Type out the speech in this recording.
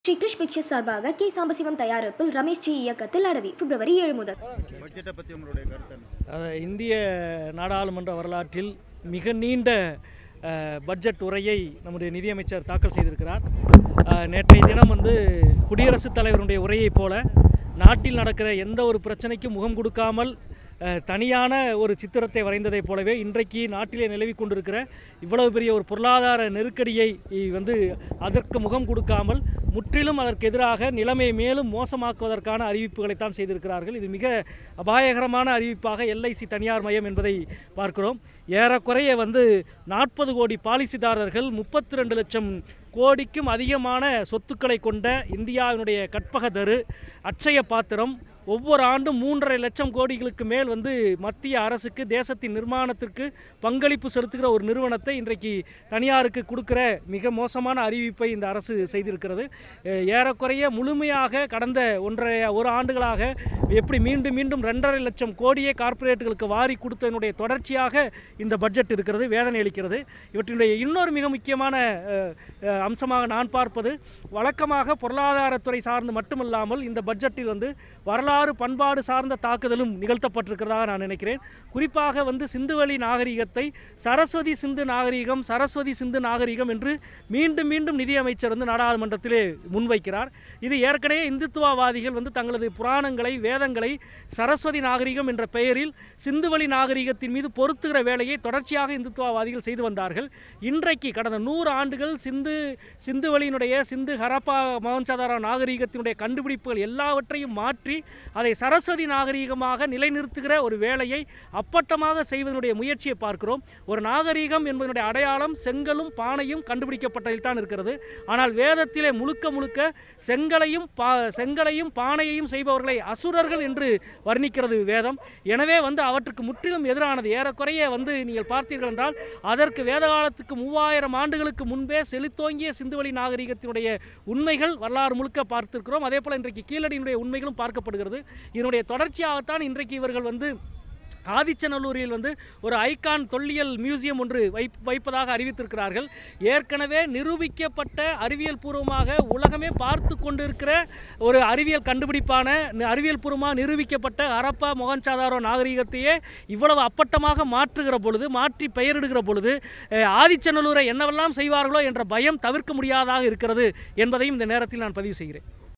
Sri Krish pictures சார்பாக K Sambasivam தயாரிப்பில் Ramesh G இயக்கத்தில் அடவி பிப்ரவரி ஏழு முதல் பட்ஜெட்டை பற்றி உங்களுடைய கருத்து என்ன அஹ் இந்திய நாடாளுமன்ற வரலாற்றில் மிக நீண்ட அஹ், பட்ஜெட் உரையை நம்முடைய நிதியமைச்சர் தாக்கல் செய்திருக்கிறார் அஹ், நேற்றைய தினம் வந்து குடியரசுத் தலைவருடைய உரையைப் போல நாட்டில் நடக்கிற எந்த ஒரு பிரச்சனைக்கும் முகம் கொடுக்காமல் அஹ், தனியான ஒரு சித்திரத்தை வரைந்ததைப் போலவே இன்றைக்கு நாட்டிலே நிலவி கொண்டிருக்கிற இவ்வளவு பெரிய ஒரு பொருளாதார நெருக்கடியை இ- வந்து அதற்கு முகம் கொடுக்காமல் முற்றிலும் அதற்கு எதிராக நிலைமையை மேலும் மோசமாக்குவதற்கான அறிவிப்புகளைத்தான் செய்திருக்கிறார்கள் இது மிக அபாயகரமான அறிவிப்பாக எல்ஐசி தனியார் மயம் என்பதை பார்க்கிறோம் ஏறக்குறைய வந்து நாற்பது கோடி பாலிசிதாரர்கள் முப்பத்தி ரெண்டு லட்சம் கோடிக்கும் அதிகமான சொத்துக்களை கொண்ட இந்தியாவினுடைய கற்பகதரு அட்சய பாத்திரம் ஒவ்வொரு ஆண்டும் மூன்றரை லட்சம் கோடிகளுக்கு மேல் வந்து மத்திய அரசுக்கு தேசத்தின் நிர்மாணத்திற்கு பங்களிப்பு செலுத்துகிற ஒரு நிறுவனத்தை இன்றைக்கு தனியாருக்கு கொடுக்கிற மிக மோசமான அறிவிப்பை இந்த அரசு செய்திருக்கிறது அஹ் ஏறக்குறைய முழுமையாக கடந்த ஒன்றரை ஒரு ஆண்டுகளாக எப்படி மீண்டும் மீண்டும் ரெண்டரை லட்சம் கோடியே கார்ப்பரேட்டுகளுக்கு வாரி கொடுத்ததனுடைய தொடர்ச்சியாக இந்த பட்ஜெட் இருக்கிறது வேதனை அளிக்கிறது இவற்றினுடைய இன்னொரு மிக முக்கியமான அஹ், அஹ், அம்சமாக நான் பார்ப்பது வழக்கமாக பொருளாதாரத்துறை சார்ந்து மட்டுமல்லாமல் இந்த பட்ஜெட்டில் வந்து வரலாறு பண்பாடு சார்ந்த தாக்குதலும் நிகழ்த்தப்பட்டிருக்கிறதாக நான் நினைக்கிறேன் குறிப்பாக வந்து சிந்துவெளி நாகரிகத்தை சரஸ்வதி சிந்து நாகரிகம் சரஸ்வதி சிந்து நாகரிகம் என்று மீண்டும் மீண்டும் நிதியமைச்சர் வந்து நாடாளுமன்றத்திலே முன்வைக்கிறார் இது ஏற்கனவே இந்துத்துவவாதிகள் வந்து தங்களது புராணங்களை வேதங்களை சரஸ்வதி நாகரிகம் என்ற பெயரில் சிந்துவெளி நாகரிகத்தின் மீது பொருத்துகிற வேலையை தொடர்ச்சியாக இந்துத்துவவாதிகள் செய்து வந்தார்கள் இன்றைக்கு கடந்த நூறு ஆண்டுகள் சிந்து சிந்துவெளியினுடைய சிந்து ஹரப்பா மகன்சாதாரா நாகரிகத்தினுடைய கண்டுபிடிப்புகள் எல்லாவற்றையும் மாற்றி அதை சரஸ்வதி நாகரிகமாக நிலைநிறுத்துகிற ஒரு வேலையை அப்பட்டமாக செய்வதனுடைய முயற்சியை பார்க்கிறோம் ஒரு நாகரிகம் என்பதனுடைய அடையாளம் செங்கலும் பானையும் கண்டுபிடிக்கப்பட்டதில் தான் இருக்கிறது ஆனால் வேதத்திலே முழுக்க முழுக்க செங்கலையும் பா செங்கலையும் பானையையும் செய்பவர்களை அசுரர்கள் என்று வர்ணிக்கிறது வேதம் எனவே வந்து அவற்றுக்கு முற்றிலும் எதிரானது ஏறக்குறைய வந்து நீங்கள் பார்த்தீர்கள் என்றால் அதற்கு வேத காலத்துக்கு மூவாயிரம் ஆண்டுகளுக்கு முன்பே செழித்தோங்கிய சிந்துவெளி நாகரிகத்தினுடைய உண்மைகள் வரலாறு முழுக்க பார்த்திருக்கிறோம் அதே போல் இன்றைக்கு கீழடியினுடைய உண்மைகளும் பார்க்கப்படுகிறது இதனுடைய தொடர்ச்சியாகத்தான் இன்றைக்கு இவர்கள் வந்து ஆதிச்சநல்லூரில் வந்து ஒரு ஐகான் தொல்லியல் மியூசியம் ஒன்று வை வைப்பதாக அறிவித்திருக்கிறார்கள் ஏற்கனவே நிரூபிக்கப்பட்ட அறிவியல் பூர்வமாக உலகமே பார்த்து கொண்டிருக்கிற ஒரு அறிவியல் கண்டுபிடிப்பான நி- அறிவியல் பூர்வமாக நிரூபிக்கப்பட்ட ஹரப்பா மொகன்சாதாரோ நாகரிகத்தையே இவ்வளவு அப்பட்டமாக மாற்றுகிற பொழுது மாற்றி பெயரிடுகிற பொழுது அஹ், ஆதிச்சநல்லூரை என்னவெல்லாம் செய்வார்களோ என்ற பயம் தவிர்க்க முடியாததாக இருக்கிறது என்பதையும் இந்த நேரத்தில் நான் பதிவு செய்கிறேன்